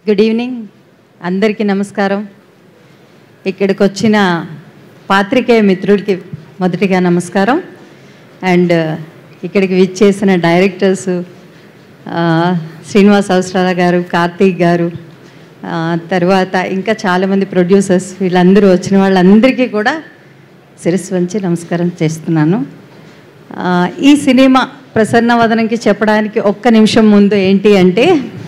good evening అందరికీ నమస్కారం ఇక్కడికి వచ్చిన పాత్రికేయ మిత్రులకి మొదటిగా నమస్కారం అండ్ ఇక్కడికి విచ్చేసిన డైరెక్టర్స్ శ్రీనివాస్ అవసరాల గారు కార్తీక్ గారు ఆ, తర్వాత ఇంకా చాలామంది ప్రొడ్యూసర్స్ వీళ్ళందరూ వచ్చిన వాళ్ళందరికీ కూడా శిరస్సు వంచి నమస్కారం చేస్తున్నాను ఆ, ఈ సినిమా ప్రసన్న వదనంకి చెప్పడానికి ఒక్క నిమిషం ముందు ఏంటి అంటే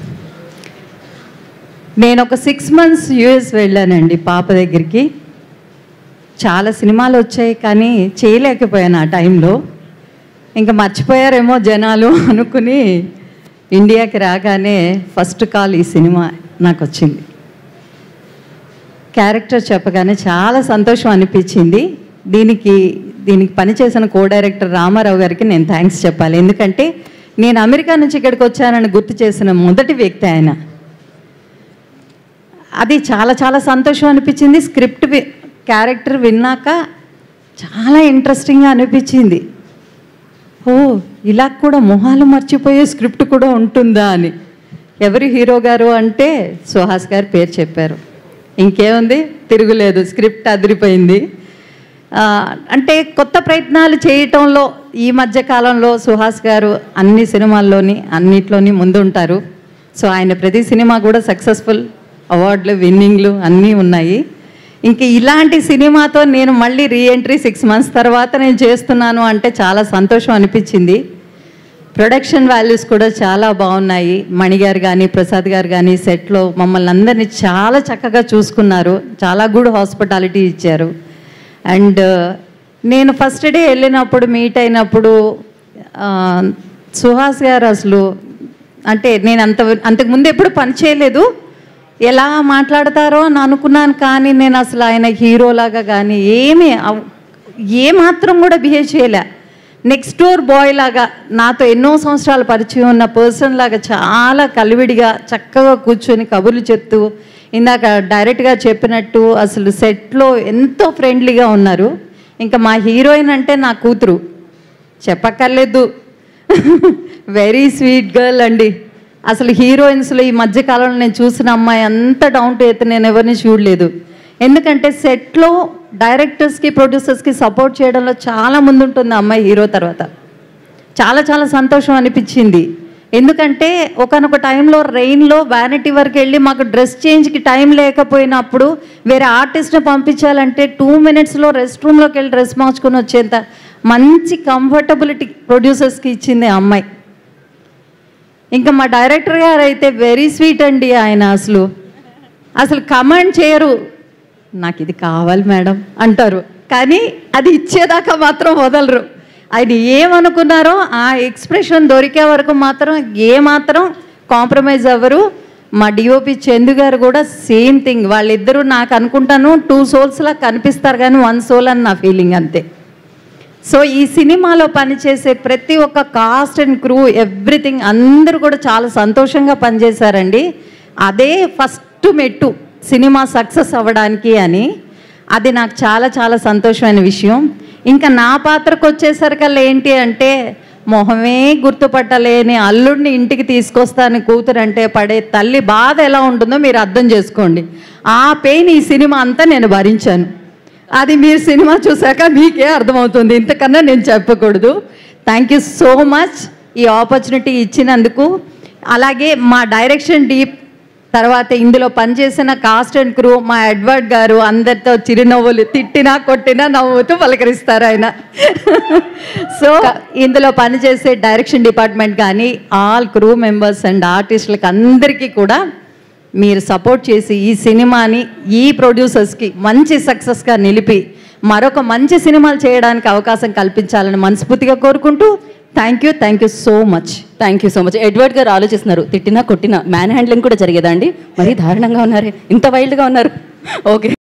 నేను ఒక సిక్స్ మంత్స్ యూఎస్ వెళ్ళానండి పాప దగ్గరికి చాలా సినిమాలు వచ్చాయి కానీ చేయలేకపోయాను ఆ టైంలో ఇంకా మర్చిపోయారేమో జనాలు అనుకుని ఇండియాకి రాగానే ఫస్ట్ కాల్ ఈ సినిమా నాకు వచ్చింది క్యారెక్టర్ చెప్పగానే చాలా సంతోషం అనిపించింది దీనికి దీనికి పనిచేసిన కో డైరెక్టర్ రామారావు గారికి నేను థ్యాంక్స్ చెప్పాలి ఎందుకంటే నేను అమెరికా నుంచి ఇక్కడికి వచ్చానని గుర్తు చేసిన మొదటి వ్యక్తి ఆయన అది చాలా చాలా సంతోషం అనిపించింది స్క్రిప్ట్ వి క్యారెక్టర్ విన్నాక చాలా ఇంట్రెస్టింగ్గా అనిపించింది ఓ ఇలా కూడా మొహాలు మర్చిపోయే స్క్రిప్ట్ కూడా ఉంటుందా అని ఎవరు హీరో గారు అంటే సుహాస్ గారు పేరు చెప్పారు ఇంకేముంది తిరుగులేదు స్క్రిప్ట్ అదిరిపోయింది ఆ, అంటే కొత్త ప్రయత్నాలు చేయటంలో ఈ మధ్య కాలంలో సుహాస్ గారు అన్ని సినిమాల్లోని అన్నిట్లోని ముందుంటారు సో ఆయన ప్రతి సినిమా కూడా సక్సెస్ఫుల్ అవార్డులు విన్నింగ్లు అన్నీ ఉన్నాయి ఇంక ఇలాంటి సినిమాతో నేను మళ్ళీ రీఎంట్రీ సిక్స్ మంత్స్ తర్వాత నేను చేస్తున్నాను అంటే చాలా సంతోషం అనిపించింది ప్రొడక్షన్ వాల్యూస్ కూడా చాలా బాగున్నాయి మణి గారు కానీ ప్రసాద్ గారు కానీ సెట్లో మమ్మల్ని అందరినీ చాలా చక్కగా చూసుకున్నారు చాలా గుడ్ హాస్పిటాలిటీ ఇచ్చారు అండ్ నేను ఫస్ట్ డే వెళ్ళినప్పుడు మీట్ అయినప్పుడు ఆ, సుహాస్ గారు అసలు అంటే నేను అంత అంతకుముందు ఎప్పుడు పని చేయలేదు ఎలా మాట్లాడతారో అని అనుకున్నాను కానీ నేను అసలు ఆయన హీరోలాగా కానీ ఏమీ అవ్- ఏ మాత్రం కూడా బిహేవ్ చేయలే నెక్స్ట్ డోర్ బాయ్ లాగా నాతో ఎన్నో సంవత్సరాల పరిచయం ఉన్న పర్సన్ లాగా చాలా కలివిడిగా చక్కగా కూర్చొని కబుర్లు చెప్తూ ఇందాక డైరెక్ట్గా చెప్పినట్టు అసలు సెట్లో ఎంతో ఫ్రెండ్లీగా ఉన్నారు ఇంకా మా హీరోయిన్ అంటే నా కూతురు చెప్పక్కర్లేదు వెరీ స్వీట్ గర్ల్ అండి అసలు హీరోయిన్స్లో ఈ మధ్య కాలంలో నేను చూసిన అమ్మాయి అంత డౌన్ టు ఎత్ నేను ఎవరిని చూడలేదు ఎందుకంటే సెట్లో డైరెక్టర్స్కి ప్రొడ్యూసర్స్కి సపోర్ట్ చేయడంలో చాలా ముందుంటుంది ఆ అమ్మాయి హీరో తర్వాత చాలా చాలా సంతోషం అనిపించింది ఎందుకంటే ఒకనొక టైంలో రెయిన్లో వ్యానిటీ వరకు వెళ్ళి మాకు డ్రెస్ చేంజ్కి టైం లేకపోయినప్పుడు వేరే ఆర్టిస్ట్ని పంపించాలంటే టూ మినిట్స్లో రెస్ట్ రూమ్లోకి వెళ్ళి డ్రెస్ మార్చుకొని వచ్చేంత మంచి కంఫర్టబిలిటీ ప్రొడ్యూసర్స్కి ఇచ్చింది ఆ అమ్మాయి ఇంకా మా డైరెక్టర్ గారు అయితే వెరీ స్వీట్ అండి ఆయన అసలు అసలు కమాండ్ చేయరు నాకు ఇది కావాలి మేడం అంటారు కానీ అది ఇచ్చేదాకా మాత్రం వదలరు ఆయన ఏమనుకున్నారో ఆ ఎక్స్ప్రెషన్ దొరికే వరకు మాత్రం ఏ మాత్రం కాంప్రమైజ్ అవ్వరు మా డిఓపి చందు గారు కూడా సేమ్ థింగ్ వాళ్ళిద్దరూ నాకు అనుకుంటాను టూ సోల్స్లా కనిపిస్తారు కానీ వన్ సోల్ అని నా ఫీలింగ్ అంతే సో ఈ సినిమాలో పనిచేసే ప్రతి ఒక్క కాస్ట్ అండ్ క్రూ ఎవ్రీథింగ్ అందరూ కూడా చాలా సంతోషంగా పనిచేశారండి అదే ఫస్ట్ మెట్టు సినిమా సక్సెస్ అవ్వడానికి అని అది నాకు చాలా చాలా సంతోషమైన విషయం ఇంకా నా పాత్రకు వచ్చేసరికల్లా ఏంటి అంటే మొహమే గుర్తుపట్టలేని అల్లుడిని ఇంటికి తీసుకొస్తాను కూతురు అంటే పడే తల్లి బాధ ఎలా ఉంటుందో మీరు అర్థం చేసుకోండి ఆ పెయిన్ ఈ సినిమా అంతా నేను భరించాను అది మీరు సినిమా చూసాక మీకే అర్థమవుతుంది ఇంతకన్నా నేను చెప్పకూడదు థ్యాంక్ యూ సో మచ్ ఈ ఆపర్చునిటీ ఇచ్చినందుకు అలాగే మా డైరెక్షన్ డీప్ తర్వాత ఇందులో పనిచేసిన కాస్ట్ అండ్ క్రూ మా ఎడ్వర్డ్ గారు అందరితో చిరునవ్వులు తిట్టినా కొట్టినా నవ్వుతూ పలకరిస్తారు ఆయన సో ఇందులో పనిచేసే డైరెక్షన్ డిపార్ట్మెంట్ కానీ ఆల్ క్రూ మెంబర్స్ అండ్ ఆర్టిస్టులకు అందరికీ కూడా మీరు సపోర్ట్ చేసి ఈ సినిమాని ఈ ప్రొడ్యూసర్స్కి మంచి సక్సెస్గా నిలిపి మరొక మంచి సినిమాలు చేయడానికి అవకాశం కల్పించాలని మనస్ఫూర్తిగా కోరుకుంటూ thank you thank you so much thank you so much Edward garu ఆలోచిస్తున్నారు తిట్టినా కొట్టినా మ్యాన్ హ్యాండ్లింగ్ కూడా జరిగేదా అండి మరీ దారుణంగా ఉన్నారే ఇంత వైల్డ్గా ఉన్నారు ఓకే